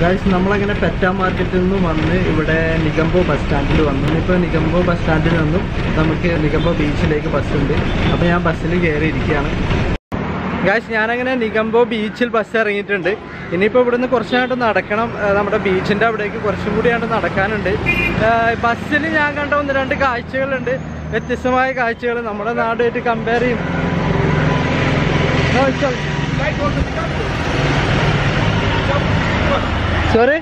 Guys നമ്മളങ്ങനെ peta മാർക്കറ്റിൽ നിന്ന് വന്ന് ഇവിടെ നിഗംബോ ബസ് സ്റ്റാൻഡിൽ വന്നു ഇപ്പോൾ നിഗംബോ ബസ് സ്റ്റാൻഡിൽ നിന്നും നമുക്ക് നിഗംബോ ബീച്ചിലേക്ക് ബസ് ഉണ്ട് അപ്പോൾ ഞാൻ ബസ്സിൽ കയറി ഇരിക്കുകയാണ് ഗായ്സ് ഞാനങ്ങനെ നിഗംബോ ബീച്ചിൽ ബസ് ഇറങ്ങിയിട്ടുണ്ട് ഇനിയിപ്പോൾ ഇവിടുന്ന് കുറച്ചായിട്ട് നടക്കണം ആ, നമ്മുടെ ബീച്ചിൻ്റെ അവിടേക്ക് കുറച്ചും കൂടിയായിട്ട് നടക്കാനുണ്ട് ബസ്സിൽ ഞാൻ കണ്ട ഒന്ന് രണ്ട് കാഴ്ചകളുണ്ട് വ്യത്യസ്തമായ കാഴ്ചകൾ നമ്മുടെ നാടുമായിട്ട് കമ്പയർ ചെയ്യും സോറി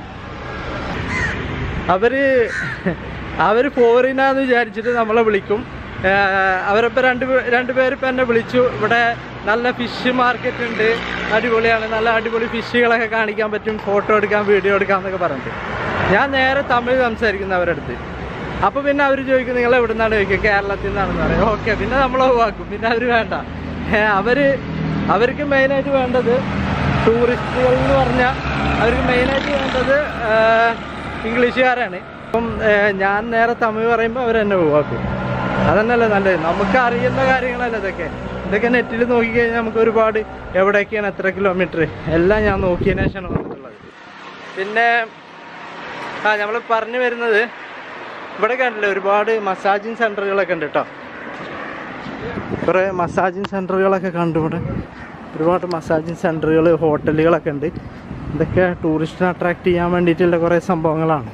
അവര് അവര് ഫോറിനാന്ന് വിചാരിച്ചിട്ട് നമ്മളെ വിളിക്കും ആഹ് അവരിപ്പോൾ രണ്ട് പേ- രണ്ട് പേര് ഇപ്പം എന്നെ വിളിച്ചു ഇവിടെ നല്ല ഫിഷ് മാർക്കറ്റ് ഉണ്ട് അടിപൊളിയാണ് നല്ല അടിപൊളി ഫിഷുകളൊക്കെ കാണിക്കാൻ പറ്റും ഫോട്ടോ എടുക്കാം വീഡിയോ എടുക്കാം എന്നൊക്കെ പറഞ്ഞിട്ട് ഞാൻ നേരെ തമിഴ് സംസാരിക്കുന്ന അവരുടെ അടുത്ത് അപ്പോൾ പിന്നെ അവർ ചോദിക്കും നിങ്ങൾ എവിടെ നിന്നാണ് ചോദിക്കുക കേരളത്തിൽ നിന്നാണെന്ന് പറയും ഓക്കെ പിന്നെ നമ്മൾ ഒഴിവാക്കും പിന്നെ അവർ വേണ്ട ഏഹ് അവര് അവർക്ക് മെയിനായിട്ട് വേണ്ടത് ടൂറിസ്റ്റുകൾ എന്ന് പറഞ്ഞാൽ അവർക്ക് മെയിനായിട്ട് വേണ്ടത് ആഹ് ഇംഗ്ലീഷുകാരാണ് അപ്പം ഏഹ് ഞാൻ നേരെ തമിഴ് പറയുമ്പോൾ അവരെന്നെ ഒഴിവാക്കും അതന്നല്ലേ നല്ലത് നമുക്ക് അറിയുന്ന കാര്യങ്ങളല്ല ഇതൊക്കെ ഇതൊക്കെ നെറ്റിൽ നോക്കിക്കഴിഞ്ഞാൽ നമുക്ക് ഒരുപാട് എവിടേക്കാണ് എത്ര കിലോമീറ്റർ എല്ലാം ഞാൻ നോക്കിയതിനു ശേഷമാണ് വന്നിട്ടുള്ളത് പിന്നെ ആ നമ്മൾ പറഞ്ഞു വരുന്നത് ഇവിടെ കണ്ടില്ലേ ഒരുപാട് മസാജിങ് സെൻറ്ററുകളൊക്കെ ഉണ്ട് കേട്ടോ കുറേ മസാജിങ് സെൻറ്ററുകളൊക്കെ കണ്ടു ഇവിടെ ഒരുപാട് മസാജിങ് സെൻറ്ററുകൾ ഹോട്ടലുകളൊക്കെ ഉണ്ട് ഇതൊക്കെ ടൂറിസ്റ്റിനെ അട്രാക്ട് ചെയ്യാൻ വേണ്ടിയിട്ടുള്ള കുറേ സംഭവങ്ങളാണ്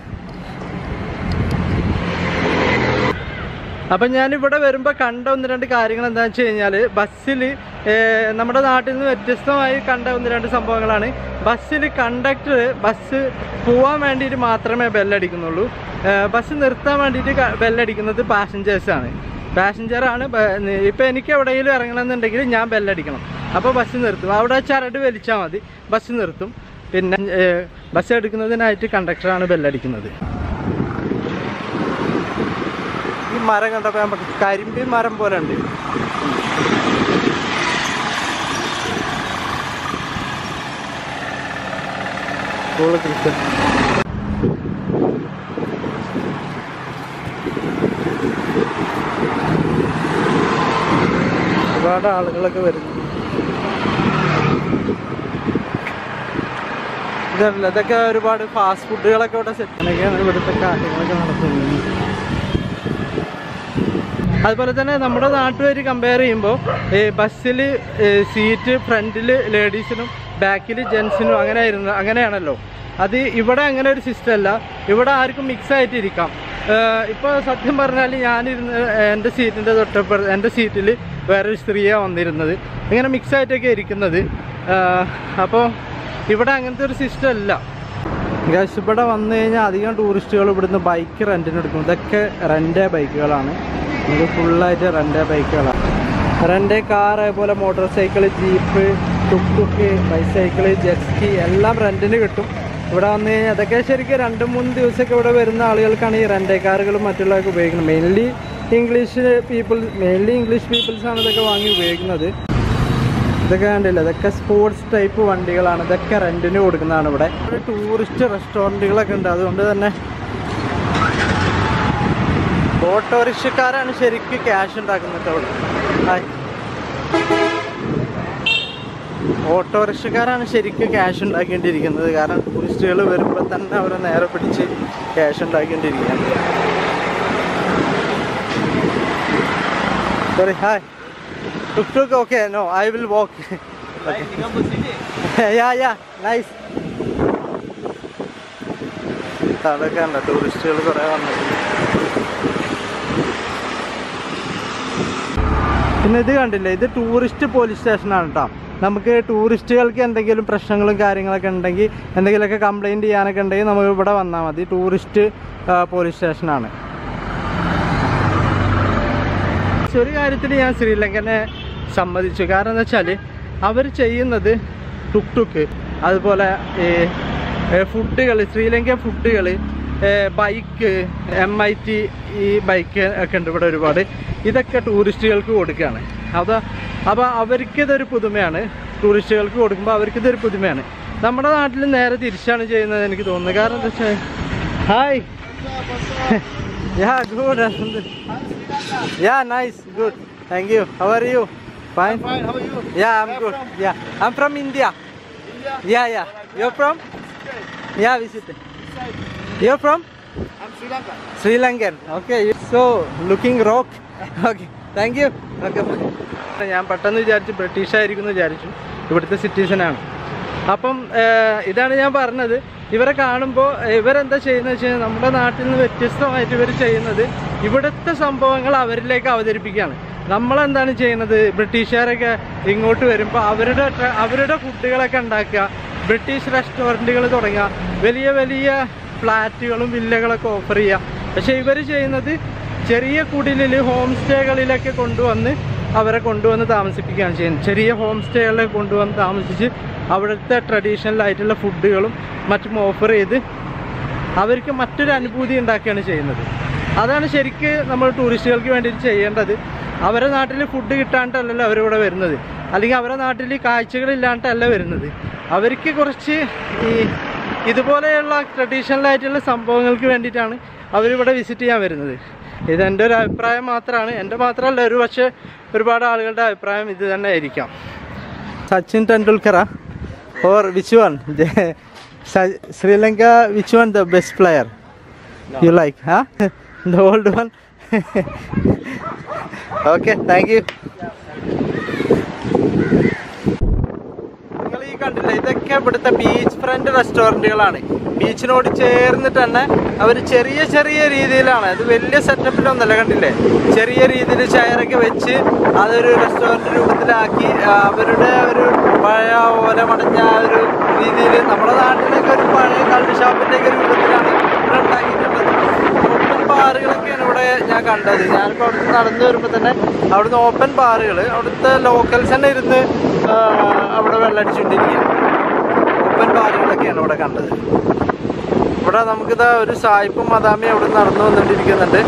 അപ്പം ഞാനിവിടെ വരുമ്പോൾ കണ്ട ഒന്ന് രണ്ട് കാര്യങ്ങൾ എന്താണെന്ന് വെച്ച് കഴിഞ്ഞാൽ ബസ്സിൽ നമ്മുടെ നാട്ടിൽ നിന്ന് വ്യത്യസ്തമായി കണ്ട ഒന്ന് രണ്ട് സംഭവങ്ങളാണ് ബസ്സിൽ കണ്ടക്ടർ ബസ് പോവാൻ വേണ്ടിയിട്ട് മാത്രമേ ബെല്ലടിക്കുന്നുള്ളൂ ഏഹ് ബസ് നിർത്താൻ വേണ്ടിയിട്ട് ക- ബെല്ലടിക്കുന്നത് പാസഞ്ചേഴ്സാണ് പാസഞ്ചറാണ് ഇപ്പം എനിക്ക് എവിടെയെങ്കിലും ഇറങ്ങണമെന്നുണ്ടെങ്കിൽ ഞാൻ ബെല്ലടിക്കണം അപ്പോൾ ബസ് നിർത്തും അവിടെ ചരട് വലിച്ചാൽ മതി ബസ് നിർത്തും പിന്നെ ഏഹ് ബസ് എടുക്കുന്നതിനായിട്ട് കണ്ടക്ടറാണ് ബെല്ലടിക്കുന്നത് ഈ മരം കണ്ടപ്പോൾ ഞാൻ പറഞ്ഞു, കരിമ്പി മരം പോലെ ഉണ്ട് സ്കൂള് ക്രിസ്ത്യൻ ഒരുപാട് ആളുകളൊക്കെ വരുന്നു ഇതല്ല ഇതൊക്കെ ഒരുപാട് ഫാസ്റ്റ് ഫുഡുകളൊക്കെ ഇവിടെ സെറ്റ് അങ്ങനെയൊക്കെയാണ് ഇവിടുത്തെ കാര്യങ്ങളൊക്കെ നടത്തുന്നത് അതുപോലെ തന്നെ നമ്മുടെ നാട്ടുകാർ കമ്പയർ ചെയ്യുമ്പോൾ ബസ്സിൽ സീറ്റ് ഫ്രണ്ടിൽ ലേഡീസിനും ബാക്കിൽ ജെൻസിനും അങ്ങനെ ആയിരുന്നു അങ്ങനെയാണല്ലോ അത് ഇവിടെ അങ്ങനെ ഒരു സിസ്റ്റം അല്ല ഇവിടെ ആർക്കും മിക്സ് ആയിട്ട് ഇരിക്കാം ഇപ്പോൾ സത്യം പറഞ്ഞാൽ ഞാനിരുന്ന് എൻ്റെ സീറ്റിൻ്റെ തൊട്ടപ്പുറ എൻ്റെ സീറ്റിൽ വേറൊരു സ്ത്രീയാണ് വന്നിരുന്നത് ഇങ്ങനെ മിക്സ് ആയിട്ടൊക്കെ ഇരിക്കുന്നത് അപ്പോൾ ഇവിടെ അങ്ങനത്തെ ഒരു സിസ്റ്റം അല്ല ഗൈസ് ഇവിടെ വന്നു കഴിഞ്ഞാൽ അധികം ടൂറിസ്റ്റുകൾ ഇവിടുന്ന് ബൈക്ക് റെൻറ്റിന് എടുക്കും ഇതൊക്കെ റെൻ്റ് ബൈക്കുകളാണ് ഇത് ഫുള്ളായിട്ട് റെൻ്റ് ബൈക്കുകളാണ് റെൻ്റ് കാർ അതുപോലെ motorcycle jeep tuk tuk bicycle jet ski എല്ലാം റെൻറ്റിന് കിട്ടും ഇവിടെ വന്നു കഴിഞ്ഞാൽ അതൊക്കെ ശരിക്കും രണ്ട് മൂന്ന് ദിവസമൊക്കെ ഇവിടെ വരുന്ന ആളുകൾക്കാണ് ഈ റെൻ്റ് കാറുകളും മറ്റുള്ളതൊക്കെ ഉപയോഗിക്കുന്നത് mainly English people mainly English പീപ്പിൾസാണ് ഇതൊക്കെ വാങ്ങി ഉപയോഗിക്കുന്നത് ഇതൊക്കെ കണ്ടില്ല ഇതൊക്കെ സ്പോർട്സ് ടൈപ്പ് വണ്ടികളാണ് ഇതൊക്കെ റെന്റിന് കൊടുക്കുന്നതാണ് ഇവിടെ ഇവിടെ ടൂറിസ്റ്റ് റെസ്റ്റോറൻറ്റുകളൊക്കെ ഉണ്ട് അതുകൊണ്ട് തന്നെ ഓട്ടോറിക്ഷക്കാരാണ് ശരിക്കും ക്യാഷ് ഉണ്ടാക്കുന്നത് അവിടെ ഹായ്. ഓട്ടോറിക്ഷക്കാരാണ് ശരിക്കും ക്യാഷ് ഉണ്ടാക്കേണ്ടിയിരിക്കുന്നത് കാരണം ടൂറിസ്റ്റുകൾ വരുമ്പോൾ തന്നെ അവരെ നേരെ പിടിച്ച് ക്യാഷ് ഉണ്ടാക്കേണ്ടിയിരിക്കുകയാണ് sorry hi tuk tuk okay no i will walk yeah yeah nice അതൊക്കെ ഉണ്ട് ടൂറിസ്റ്റുകൾ കുറെ വന്നിട്ടുണ്ട് പിന്നെ ഇത് കണ്ടില്ലേ ഇത് ടൂറിസ്റ്റ് പോലീസ് സ്റ്റേഷനാണ് കേട്ടോ നമുക്ക് ടൂറിസ്റ്റുകൾക്ക് എന്തെങ്കിലും പ്രശ്നങ്ങളും കാര്യങ്ങളൊക്കെ ഉണ്ടെങ്കിൽ എന്തെങ്കിലുമൊക്കെ കംപ്ലൈൻറ്റ് ചെയ്യാനൊക്കെ ഉണ്ടെങ്കിൽ നമുക്ക് ഇവിടെ വന്നാൽ മതി ടൂറിസ്റ്റ് പോലീസ് സ്റ്റേഷനാണ് പക്ഷെ ഒരു കാര്യത്തിൽ ഞാൻ ശ്രീലങ്കനെ സമ്മതിച്ചു കാരണം എന്താ വെച്ചാൽ അവർ ചെയ്യുന്നത് ടുക് ടുക്ക് അതുപോലെ ഫുഡുകൾ ശ്രീലങ്കൻ ഫുഡുകൾ ബൈക്ക് എം ഐ ടി ഈ ബൈക്ക് ഒക്കെ ഉണ്ട് ഇവിടെ ഒരുപാട് ഇതൊക്കെ ടൂറിസ്റ്റുകൾക്ക് കൊടുക്കുകയാണ് അത് അപ്പോൾ അവർക്കിതൊരു പുതുമയാണ് ടൂറിസ്റ്റുകൾക്ക് കൊടുക്കുമ്പോൾ അവർക്കിതൊരു പുതുമയാണ് നമ്മുടെ നാട്ടിൽ നേരെ തിരിച്ചാണ് ചെയ്യുന്നത് എനിക്ക് തോന്നുന്നത് കാരണം എന്താ വെച്ചാൽ hi yeah good Yeah, nice, good. Thank you. How are you? Fine. Fine, how are you? Yeah, I'm good. Yeah, I'm from India. Yeah, yeah. You're from? Yeah, visit. You're from? I'm Sri Lanka. Sri Lankan. Okay, so looking rock. Okay, thank you. Okay. ഞാൻ പെട്ടെന്ന് വിചാരിച്ചു British ആയിരിക്കും എന്ന് വിചാരിച്ചു ഇവിടുത്തെ citizen ആണ് അപ്പം ഏഹ്, ഇതാണ് ഞാൻ പറഞ്ഞത് ഇവരെ കാണുമ്പോൾ ഇവരെന്താ ചെയ്യുന്നത് വെച്ച് കഴിഞ്ഞാൽ നമ്മുടെ നാട്ടിൽ നിന്ന് വ്യത്യസ്തമായിട്ട് ഇവർ ചെയ്യുന്നത് ഇവിടുത്തെ സംഭവങ്ങൾ അവരിലേക്ക് അവതരിപ്പിക്കുകയാണ് നമ്മളെന്താണ് ചെയ്യുന്നത് ബ്രിട്ടീഷുകാരൊക്കെ ഇങ്ങോട്ട് വരുമ്പോൾ അവരുടെ ട്ര- അവരുടെ ഫുഡുകളൊക്കെ ഉണ്ടാക്കുക ബ്രിട്ടീഷ് റെസ്റ്റോറൻറ്റുകൾ തുടങ്ങുക വലിയ വലിയ ഫ്ലാറ്റുകളും വില്ലകളൊക്കെ ഓഫർ ചെയ്യുക പക്ഷേ ഇവർ ചെയ്യുന്നത് ചെറിയ കുടിലിൽ ഹോം സ്റ്റേകളിലൊക്കെ കൊണ്ടുവന്ന് അവരെ കൊണ്ടുവന്ന് താമസിപ്പിക്കുകയാണ് ചെയ്യുന്നത് ചെറിയ ഹോം സ്റ്റേകളിലൊക്കെ കൊണ്ടുവന്ന് താമസിച്ച് അവിടുത്തെ ട്രഡീഷണൽ ആയിട്ടുള്ള ഫുഡുകളും മറ്റും ഓഫർ ചെയ്ത് അവർക്ക് മറ്റൊരു അനുഭൂതി ഉണ്ടാക്കുകയാണ് ചെയ്യുന്നത് അതാണ് ശരിക്ക് നമ്മൾ ടൂറിസ്റ്റുകൾക്ക് വേണ്ടിയിട്ട് ചെയ്യേണ്ടത് അവരുടെ നാട്ടിൽ ഫുഡ് കിട്ടാണ്ടല്ലല്ലോ അവരിവിടെ വരുന്നത് അല്ലെങ്കിൽ അവരുടെ നാട്ടിൽ കാഴ്ചകളില്ലാണ്ടല്ല വരുന്നത് അവർക്ക് കുറച്ച് ഈ ഇതുപോലെയുള്ള ട്രഡീഷണൽ ആയിട്ടുള്ള സംഭവങ്ങൾക്ക് വേണ്ടിയിട്ടാണ് അവരിവിടെ വിസിറ്റ് ചെയ്യാൻ വരുന്നത് ഇത് എൻ്റെ ഒരു അഭിപ്രായം മാത്രമാണ് എൻ്റെ മാത്രമല്ല ഒരു പക്ഷേ ഒരുപാട് ആളുകളുടെ അഭിപ്രായം ഇത് തന്നെ ആയിരിക്കാം Sachin ടെണ്ടുൽക്കറാ or which one Sri Lanka which one the best player you like ഹാ the old one okay thank you നിങ്ങൾ ഈ കണ്ടില്ലേ ഇതൊക്കെ ഇവിടുത്തെ ബീച്ച് ഫ്രണ്ട് റെസ്റ്റോറൻറ്റുകളാണ് ബീച്ചിനോട് ചേർന്നിട്ട് തന്നെ അവർ ചെറിയ ചെറിയ രീതിയിലാണ് അത് വലിയ സെറ്റപ്പിലൊന്നല്ല കണ്ടില്ലേ ചെറിയ രീതിയിൽ ചെയറൊക്കെ വെച്ച് അതൊരു റെസ്റ്റോറൻറ്റ് രൂപത്തിലാക്കി ആ, അവരുടെ ഒരു പഴയ ഓല മടഞ്ഞ ആ ഒരു രീതിയിൽ നമ്മുടെ നാട്ടിലൊക്കെ ഒരു പഴയ കള്ള് ഷാപ്പിൻ്റെ ഒക്കെ രൂപത്തിലാണ് ഇവിടെ ഉണ്ടാക്കിയിട്ടുള്ളത് ഓപ്പൺ ബാറുകളൊക്കെയാണ് ഇവിടെ ഞാൻ കണ്ടത് ഞാനിപ്പോൾ അവിടുന്ന് നടന്നു വരുമ്പോൾ തന്നെ അവിടുന്ന് ഓപ്പൺ ബാറുകൾ അവിടുത്തെ ലോക്കൽസ് തന്നെ ഇരുന്ന് ആ, അവിടെ വെള്ളടിച്ചുകൊണ്ടിരിക്കുക ഓപ്പൺ ബാറുകളൊക്കെയാണ് ഇവിടെ കണ്ടത് ഇവിടെ നമുക്കിതാ ഒരു സായിപ്പും മദാമയും അവിടെ നടന്നു വന്നുകൊണ്ടിരിക്കുന്നുണ്ട്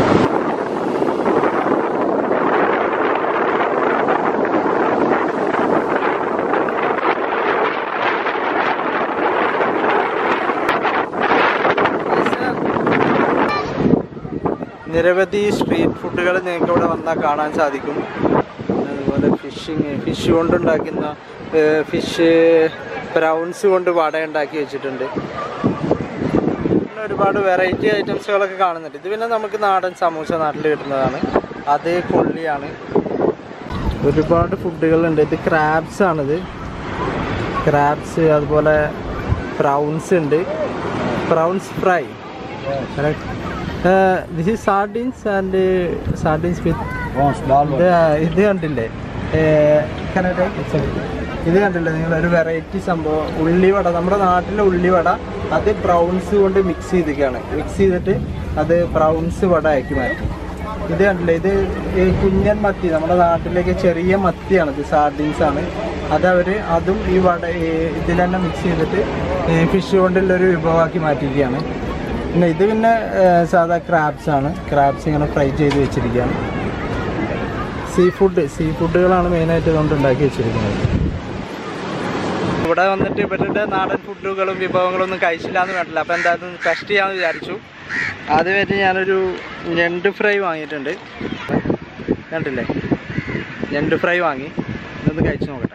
നിരവധി സ്ട്രീറ്റ് ഫുഡുകൾ നിങ്ങൾക്ക് ഇവിടെ വന്നാൽ കാണാൻ സാധിക്കും അതുപോലെ ഫിഷിങ് ഫിഷ് കൊണ്ടുണ്ടാക്കുന്ന ഫിഷ് ബ്രൗൺസ് കൊണ്ട് വട ഉണ്ടാക്കി വെച്ചിട്ടുണ്ട് പിന്നെ ഒരുപാട് വെറൈറ്റി ഐറ്റംസുകളൊക്കെ കാണുന്നുണ്ട് ഇത് പിന്നെ നമുക്ക് നാടൻ സമൂസ നാട്ടിൽ കിട്ടുന്നതാണ് അത് കൊള്ളിയാണ് ഒരുപാട് ഫുഡുകളുണ്ട് ഇത് ക്രാബ്സ് ആണിത് ക്രാബ്സ് അതുപോലെ പ്രൗൺസ് ഉണ്ട് prawns fry this is sardines and sardines with ഇത് ഇത് കണ്ടില്ലേ ഏഹ്, can I take? It's okay. ഇത് കണ്ടില്ലേ നിങ്ങൾ ഒരു വെറൈറ്റി സംഭവം ഉള്ളിവട നമ്മുടെ നാട്ടിലെ ഉള്ളിവട അത് ബ്രൗൺസ് കൊണ്ട് മിക്സ് ചെയ്തിരിക്കുകയാണ് മിക്സ് ചെയ്തിട്ട് അത് ബ്രൗൺസ് വട ആക്കി മാറ്റി ഇത് കണ്ടില്ലേ ഇത് ഈ കുഞ്ഞൻ മത്തി നമ്മുടെ നാട്ടിലേക്ക് ചെറിയ മത്തിയാണ് ഇത് സാർഡീൻസ് ആണ് അത് അവർ അതും ഈ വട ഈ ഇതിൽ തന്നെ മിക്സ് ചെയ്തിട്ട് ഫിഷ് കൊണ്ടുള്ള ഒരു വിഭവമാക്കി മാറ്റിയിരിക്കുകയാണ് പിന്നെ ഇത് പിന്നെ ഏഹ്, സാധാ ക്രാബ്സ് ആണ് ക്രാബ്സ് ഇങ്ങനെ ഫ്രൈ ചെയ്ത് വെച്ചിരിക്കുകയാണ് സീ ഫുഡ് സീ ഫുഡുകളാണ് മെയിനായിട്ട് ഇതുകൊണ്ട് ഉണ്ടാക്കി വെച്ചിരിക്കുന്നത് ഇവിടെ വന്നിട്ട് ഇവരുടെ നാടൻ ഫുഡുകളും വിഭവങ്ങളും ഒന്നും കഴിച്ചില്ല എന്ന് വേണ്ടില്ല അപ്പോൾ എന്തായാലും ടെസ്റ്റ് ചെയ്യാമെന്ന് വിചാരിച്ചു ആദ്യമായിട്ട് ഞാനൊരു ഞണ്ട് ഫ്രൈ വാങ്ങിയിട്ടുണ്ട് കണ്ടില്ലേ ഞണ്ട് ഫ്രൈ വാങ്ങി ഇതൊന്ന് കഴിച്ചു നോക്കട്ടെ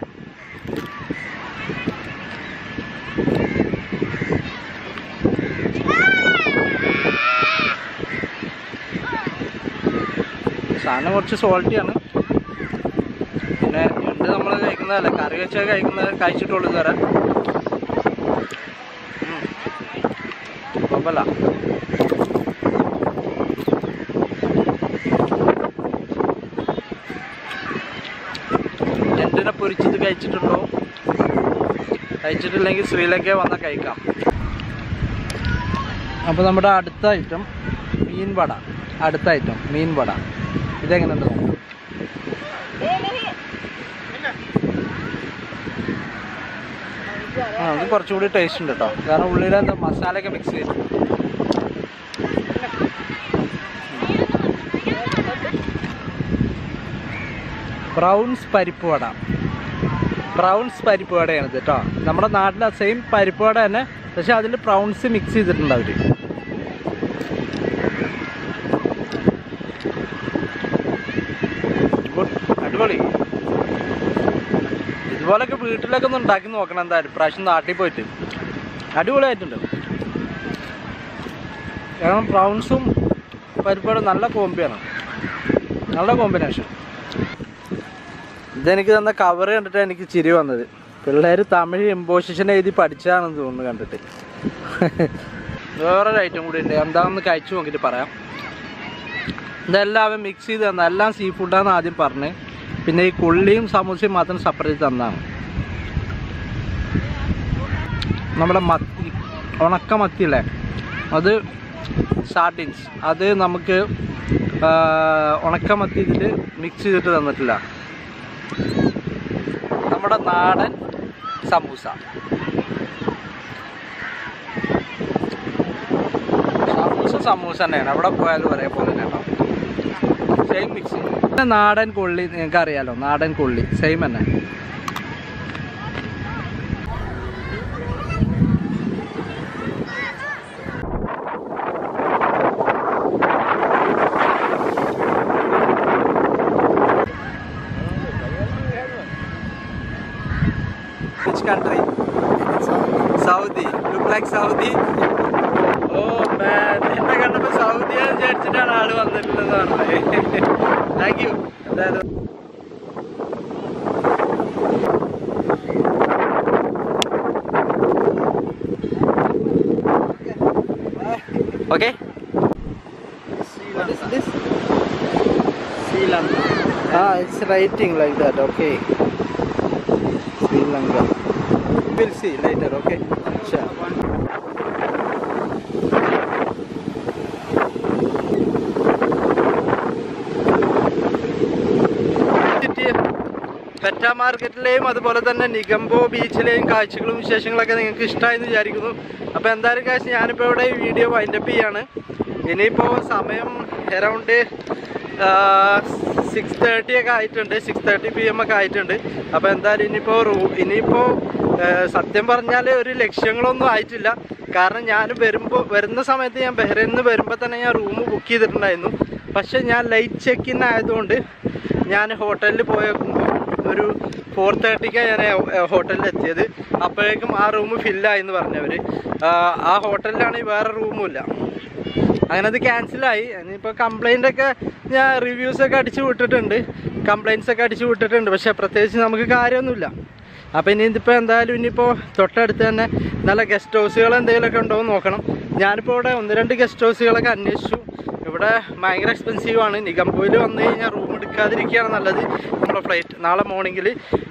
സാധനം കുറച്ച് സോൾട്ടിയാണ് പിന്നെ ഞണ്ട് നമ്മൾ കഴിക്കുന്നതല്ല കറി വെച്ചാൽ കഴിക്കുന്നത് കഴിച്ചിട്ടുള്ളൂ ഇതുവരെ ഉം. കുഴപ്പമില്ല ഞണ്ടിനെ പൊരിച്ചത് കഴിച്ചിട്ടുണ്ടോ കഴിച്ചിട്ടില്ലെങ്കിൽ ശ്രീലങ്ക വന്നാൽ കഴിക്കാം അപ്പോൾ നമ്മുടെ അടുത്ത ഐറ്റം മീൻ വട അടുത്ത ഐറ്റം മീൻ വട ഇതെങ്ങനെയുണ്ട് നോക്കാം ആ അത് കുറച്ചുകൂടി ടേസ്റ്റ് ഉണ്ട് കേട്ടോ കാരണം ഉള്ളിൽ എന്താ മസാലയൊക്കെ മിക്സ് ചെയ്തു ബ്രൗൺസ് പരിപ്പ് വട ബ്രൗൺസ് പരിപ്പ് വടയാണ് ഇത് കേട്ടോ നമ്മുടെ നാട്ടിലെ സെയിം പരിപ്പ് വട തന്നെ പക്ഷെ അതിൽ പ്രൗൺസ് മിക്സ് ചെയ്തിട്ടുണ്ട് അവർ അടിപൊളി ഇതുപോലൊക്കെ വീട്ടിലൊക്കെ ഒന്ന് ഉണ്ടാക്കി നോക്കണം എന്തായാലും പ്രാവശ്യം നാട്ടിൽ പോയിട്ട് അടിപൊളിയായിട്ടുണ്ട് കാരണം പ്രൗൺസും പരിപ്പോടും നല്ല കോമ്പിയാണ് നല്ല കോമ്പിനേഷൻ ഇതെനിക്ക് തന്ന കവർ കണ്ടിട്ട് എനിക്ക് ചിരി വന്നത് പിള്ളേർ തമിഴ് ഇമ്പോസിഷൻ എഴുതി പഠിച്ചതാണെന്ന് തോന്നുന്നു കണ്ടിട്ട് വേറൊരു ഐറ്റം കൂടി ഉണ്ട് എന്താണെന്ന് കഴിച്ചു നോക്കിയിട്ട് പറയാം ഇതെല്ലാം അവൻ മിക്സ് ചെയ്ത് തന്ന എല്ലാം സീ ഫുഡാന്ന് ആദ്യം പറഞ്ഞ് പിന്നെ ഈ കുള്ളിയും സമൂസയും മാത്രം സെപ്പറേറ്റ് തന്നാണ് നമ്മുടെ മത്തി ഉണക്ക മത്തിയില്ലേ അത് സാർഡിൻസ് അത് നമുക്ക് ആ, ഉണക്ക മത്തി ഇതിൽ മിക്സ് ചെയ്തിട്ട് തന്നിട്ടില്ല നമ്മുടെ നാടൻ സമൂസ സമൂസ സമൂസ തന്നെയാണ് എവിടെ പോയാലും ഒരേപോലെ തന്നെ കേട്ടോ സെയിം മിക്സ് പിന്നെ നാടൻ കൊള്ളി നിങ്ങൾക്ക് അറിയാലോ നാടൻ കൊള്ളി സെയിം തന്നെ Which country? Saudi. Look like Saudi? Oh man, എന്നെ കണ്ടപ്പോ സൗദിയാന്ന് വിചാരിച്ചിട്ടാണ് ആള് വന്നിട്ടുള്ളതാണ് താങ്ക് യു എന്തായാലും okay What is this? Sri Lanka. Ah, it's writing like that. Okay. Sri Lanka. We'll see later. Okay. Sure. പെറ്റ മാർക്കറ്റിലെയും അതുപോലെ തന്നെ നിഗംബോ ബീച്ചിലെയും കാഴ്ചകളും വിശേഷങ്ങളൊക്കെ നിങ്ങൾക്ക് ഇഷ്ടമായെന്ന് വിചാരിക്കുന്നു അപ്പോൾ എന്തായാലും കാശ് ഞാനിപ്പോൾ ഇവിടെ ഈ വീഡിയോ വൈൻഡപ്പ് ചെയ്യാണ് ഇനിയിപ്പോൾ സമയം അറൗണ്ട് സിക്സ് തേർട്ടി ഒക്കെ ആയിട്ടുണ്ട് സിക്സ് തേർട്ടി പി എം ഒക്കെ ആയിട്ടുണ്ട് അപ്പോൾ എന്തായാലും ഇനിയിപ്പോൾ റൂ ഇനിയിപ്പോൾ സത്യം പറഞ്ഞാൽ ഒരു ലക്ഷ്യങ്ങളൊന്നും ആയിട്ടില്ല കാരണം ഞാൻ വരുമ്പോൾ വരുന്ന സമയത്ത് ഞാൻ ബഹ്റൈനിൽ നിന്ന് വരുമ്പോൾ തന്നെ ഞാൻ റൂം ബുക്ക് ചെയ്തിട്ടുണ്ടായിരുന്നു പക്ഷേ ഞാൻ ലൈറ്റ് ചെക്ക് ഇൻ ആയതുകൊണ്ട് ഞാൻ ഹോട്ടലിൽ പോയേക്കുമ്പോൾ ഒരു ഫോർ തേർട്ടിക്കാണ് ഞാൻ ഹോട്ടലിൽ എത്തിയത് അപ്പോഴേക്കും ആ റൂം ഫില്ലായി എന്ന് പറഞ്ഞവർ ആ ഹോട്ടലിലാണെങ്കിൽ വേറെ റൂമുമില്ല അങ്ങനെ അത് ക്യാൻസലായി ഇനിയിപ്പോൾ കംപ്ലൈൻ്റ് ഒക്കെ ഞാൻ റിവ്യൂസ് ഒക്കെ അടിച്ചു വിട്ടിട്ടുണ്ട് കംപ്ലൈൻറ്റ്സ് ഒക്കെ അടിച്ചു വിട്ടിട്ടുണ്ട് പക്ഷേ പ്രത്യേകിച്ച് നമുക്ക് കാര്യമൊന്നുമില്ല അപ്പോൾ ഇനി ഇതിപ്പോൾ എന്തായാലും ഇനിയിപ്പോൾ തൊട്ടടുത്ത് തന്നെ നല്ല ഗസ്റ്റ് ഹൗസുകൾ എന്തെങ്കിലുമൊക്കെ ഉണ്ടോ എന്ന് നോക്കണം ഞാനിപ്പോൾ ഇവിടെ ഒന്ന് രണ്ട് ഗസ്റ്റ് ഹൗസുകളൊക്കെ അന്വേഷിച്ചു ഇവിടെ ഭയങ്കര എക്സ്പെൻസീവ് ആണ് നിഗംബോയിൽ വന്നു കഴിഞ്ഞാൽ റൂം എടുക്കാതിരിക്കുകയാണ് നല്ലത് നമ്മുടെ ഫ്ലൈറ്റ് നാളെ മോർണിംഗിൽ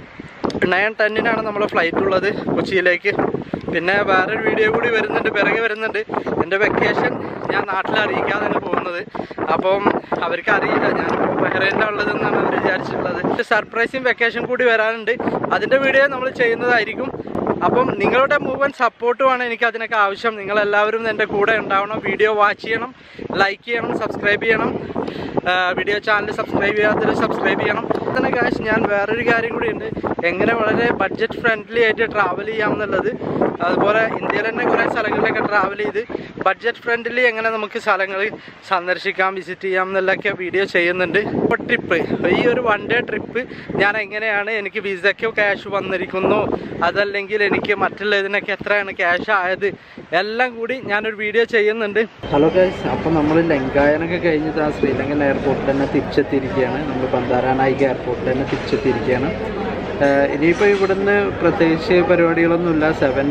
നയൻ ടെന്നിനാണ് നമ്മളെ ഫ്ലൈറ്റ് ഉള്ളത് കൊച്ചിയിലേക്ക് പിന്നെ വേറൊരു വീഡിയോ കൂടി വരുന്നുണ്ട് പിറകെ വരുന്നുണ്ട് എൻ്റെ വെക്കേഷൻ ഞാൻ നാട്ടിൽ അറിയിക്കാതെയാണ് പോകുന്നത് അപ്പം അവർക്ക് അറിയില്ല ഞാൻ ബഹ്റൈനിലാണ് ഉള്ളതെന്നാണ് അവർ വിചാരിച്ചിട്ടുള്ളത് സർപ്രൈസിങ് വെക്കേഷൻ കൂടി വരാനുണ്ട് അതിൻ്റെ വീഡിയോ നമ്മൾ ചെയ്യുന്നതായിരിക്കും അപ്പം നിങ്ങളുടെ മുഴുവൻ സപ്പോർട്ടുമാണ് എനിക്ക് അതിനൊക്കെ ആവശ്യം നിങ്ങളെല്ലാവരും എൻ്റെ കൂടെ ഉണ്ടാവണം വീഡിയോ വാച്ച് ചെയ്യണം ലൈക്ക് ചെയ്യണം സബ്സ്ക്രൈബ് ചെയ്യണം വീഡിയോ ചാനൽ സബ്സ്ക്രൈബ് ചെയ്യാത്തവർ സബ്സ്ക്രൈബ് ചെയ്യണം തന്നെ കാശ് ഞാൻ വേറൊരു കാര്യം കൂടി ഉണ്ട് എങ്ങനെ വളരെ ബഡ്ജറ്റ് ഫ്രണ്ട്ലി ആയിട്ട് ട്രാവൽ ചെയ്യാമെന്നുള്ളത് അതുപോലെ ഇന്ത്യയിൽ തന്നെ കുറേ സ്ഥലങ്ങളിലൊക്കെ ട്രാവൽ ചെയ്ത് ബഡ്ജറ്റ് ഫ്രണ്ട്ലി എങ്ങനെ നമുക്ക് സ്ഥലങ്ങൾ സന്ദർശിക്കാം വിസിറ്റ് ചെയ്യാം എന്നുള്ളതൊക്കെ വീഡിയോ ചെയ്യുന്നുണ്ട് ഇപ്പോൾ ട്രിപ്പ് ഈ ഒരു വൺ ഡേ ട്രിപ്പ് ഞാൻ എങ്ങനെയാണ് എനിക്ക് വിസയ്ക്കോ ക്യാഷ് വന്നിരിക്കുന്നു അതല്ലെങ്കിൽ എനിക്ക് മറ്റുള്ള ഇതിനൊക്കെ എത്രയാണ് ക്യാഷ് ആയത് എല്ലാം കൂടി ഞാനൊരു വീഡിയോ ചെയ്യുന്നുണ്ട് ഹലോ ഗൈസ് അപ്പോൾ നമ്മൾ ലങ്കായനൊക്കെ കഴിഞ്ഞിട്ട് ആ ശ്രീലങ്കൻ എയർപോർട്ടിൽ തന്നെ തിരിച്ചെത്തിയിരിക്കുകയാണ് നമ്മൾ ബന്ദാരാനായിക് എയർപോർട്ടിൽ തന്നെ തിരിച്ചെത്തിയിരിക്കുകയാണ് ഏഹ് ഇനിയിപ്പോൾ ഇവിടുന്ന് പ്രത്യേകിച്ച് പരിപാടികളൊന്നുമില്ല സെവൻ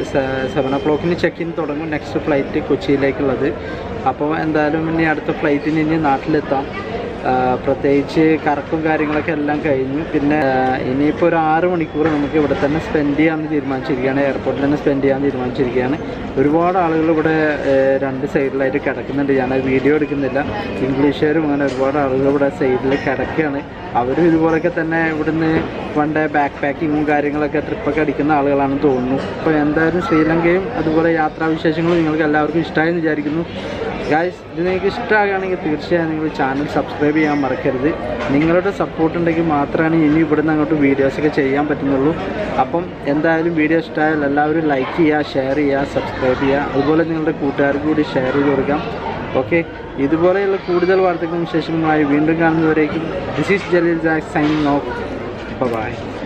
സെവൻ ഒ ക്ലോക്കിന് ചെക്ക് ഇൻ തുടങ്ങും നെക്സ്റ്റ് ഫ്ലൈറ്റ് കൊച്ചിയിലേക്കുള്ളത് അപ്പോൾ എന്തായാലും ഇനി അടുത്ത ഫ്ലൈറ്റിന് ഇനി നാട്ടിലെത്താം ആഹ് പ്രത്യേകിച്ച് കറക്കും കാര്യങ്ങളൊക്കെ എല്ലാം കഴിഞ്ഞു പിന്നെ ആഹ് ഇനിയിപ്പോൾ ഒരു ആറ് മണിക്കൂർ നമുക്ക് ഇവിടെ തന്നെ സ്പെൻഡ് ചെയ്യാമെന്ന് തീരുമാനിച്ചിരിക്കുകയാണ് എയർപോർട്ടിൽ തന്നെ സ്പെൻഡ് ചെയ്യാമെന്ന് തീരുമാനിച്ചിരിക്കുകയാണ് ഒരുപാട് ആളുകൾ ഇവിടെ ആഹ് രണ്ട് സൈഡിലായിട്ട് കിടക്കുന്നുണ്ട് ഞാനത് വീഡിയോ എടുക്കുന്നില്ല ഇംഗ്ലീഷുകാരും അങ്ങനെ ഒരുപാട് ആളുകൾ ഇവിടെ സൈഡിൽ കിടക്കുകയാണ് അവരും ഇതുപോലൊക്കെ തന്നെ ഇവിടുന്ന് വൺ ഡേ ബാക്ക് പാക്കിങ്ങും കാര്യങ്ങളൊക്കെ ട്രിപ്പൊക്കെ അടിക്കുന്ന ആളുകളാണെന്ന് തോന്നുന്നു അപ്പോൾ എന്തായാലും ശ്രീലങ്കയും അതുപോലെ യാത്രാവിശേഷങ്ങളും നിങ്ങൾക്ക് എല്ലാവർക്കും ഇഷ്ടമായെന്ന് വിചാരിക്കുന്നു ഗായ്സ് ഇത് നിങ്ങൾക്ക് ഇഷ്ടമാകുകയാണെങ്കിൽ തീർച്ചയായും നിങ്ങൾ ചാനൽ സബ്സ്ക്രൈബ് ചെയ്യാൻ മറക്കരുത് നിങ്ങളുടെ സപ്പോർട്ട് ഉണ്ടെങ്കിൽ മാത്രമാണ് ഇനി ഇവിടുന്ന് അങ്ങോട്ട് വീഡിയോസൊക്കെ ചെയ്യാൻ പറ്റുന്നുള്ളൂ അപ്പം എന്തായാലും വീഡിയോ ഇഷ്ടമായാൽ എല്ലാവരും ലൈക്ക് ചെയ്യുക ഷെയർ ചെയ്യുക സബ്സ്ക്രൈബ് ചെയ്യുക അതുപോലെ നിങ്ങളുടെ കൂട്ടുകാർക്ക് കൂടി ഷെയർ ചെയ്ത് കൊടുക്കാം ഓക്കെ ഇതുപോലെയുള്ള കൂടുതൽ വാർത്തകളും വിശേഷങ്ങളുമായി വീണ്ടും കാണുന്നവരേക്കും this is Jaleel Jack signing off by